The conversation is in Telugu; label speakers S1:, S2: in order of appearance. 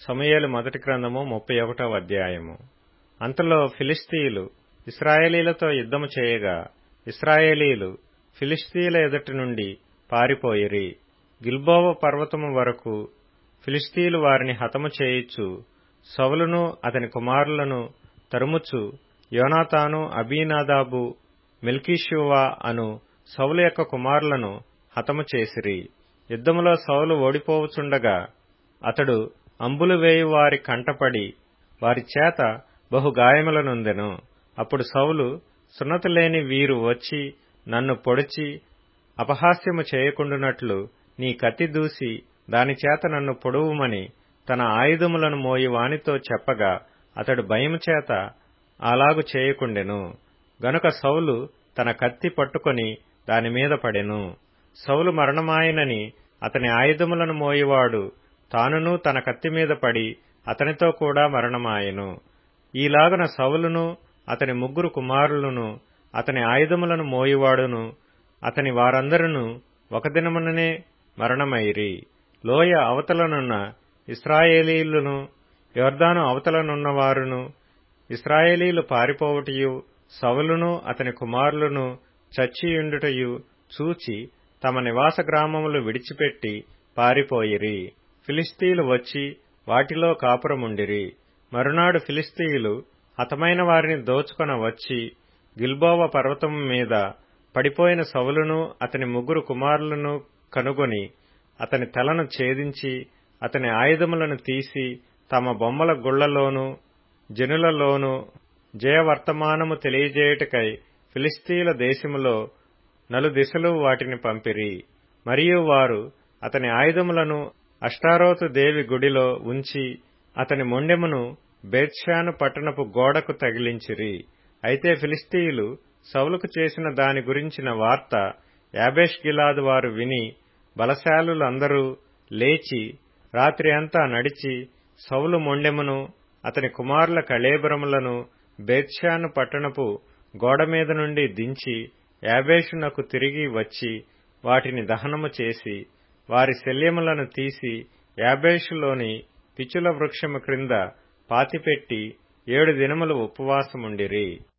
S1: సమూయేలు మొదటి గ్రంథము ముప్పై ఒకటవ అధ్యాయము అంతలో ఫిలిస్తీయులు ఇస్రాయేలీలతో యుద్ధము చేయగా ఇస్రాయేలీలు ఫిలిస్తీయుల ఎదుటి నుండి పారిపోయిరి గిల్బోవ పర్వతము వరకు ఫిలిస్తీయులు వారిని హతము చేయిచు సౌలును అతని కుమారులను తరుముచు యోనాతాను అబీనాదాబు మెల్కీషువా అను సౌలు యొక్క కుమారులను హతము చేసిరి యుద్ధములో సౌలు ఓడిపోవుచుండగా అతడు అంబులు వేయు వారి కంటపడి వారి చేత బహు గాయములనొందెను అప్పుడు సౌలు సున్నతి లేని వీరు వచ్చి నన్ను పొడిచి అపహాస్యము చేయకుండునట్లు నీ కత్తి దూసి దానిచేత నన్ను పొడువుమని తన ఆయుధములను మోయి వానితో చెప్పగా అతడు భయము చేత అలాగు చేయకుండెను గనుక సౌలు తన కత్తి పట్టుకొని దానిమీద పడెను సౌలు మరణమాయనని అతని ఆయుధములను మోయివాడు తానును తన కత్తి మీద పడి అతనితో కూడా మరణమాయెను ఈలాగున సౌలును అతని ముగ్గురు కుమారులను అతని ఆయుధములను మోయివాడును అతని వారందరును ఒక దినముననే మరణమైరి లోయ అవతలనున్న ఇస్రాయేలీలను యోర్దాను అవతలనున్నవారును ఇస్రాయేలీలు పారిపోవటయు సౌలును అతని కుమారులను చచ్చియుండుటయు చూచి తమ నివాస గ్రామములు విడిచిపెట్టి పారిపోయిరి ఫిలిస్తీయులు వచ్చి వాటిలో కాపురముండిరి మరునాడు ఫిలిస్తీయులు హతమైన వారిని దోచుకొన వచ్చి గిల్బోవ పర్వతము మీద పడిపోయిన సౌలును అతని ముగ్గురు కుమారులను కనుగొని అతని తలను ఛేదించి అతని ఆయుధములను తీసి తమ బొమ్మల గుళ్లలోను జనులలోను జయవర్తమానము తెలియజేయుటకై ఫిలిస్తీయుల దేశములో నలుదిశలు వాటిని పంపిరి మరియు వారు అతని ఆయుధములను అష్టారోతు దేవి గుడిలో ఉంచి అతని మొండెమును బేత్షాను పట్టణపు గోడకు తగిలించిరి అయితే ఫిలిస్తీయులు సౌలుకు చేసిన దాని గురించిన వార్త యాబేష్ గిలాదు వారు విని బలశాలులందరూ లేచి రాత్రి అంతా నడిచి సౌలు మొండెమును అతని కుమారుల కళేబరములను బేత్షాను పట్టణపు గోడ మీద నుండి దించి యాబేషునకు తిరిగి వచ్చి వాటిని దహనము చేసి వారి శల్యములను తీసి యాబేషులోని పిచుల వృక్షము క్రింద పాతిపెట్టి ఏడు దినములు ఉపవాసముండిరి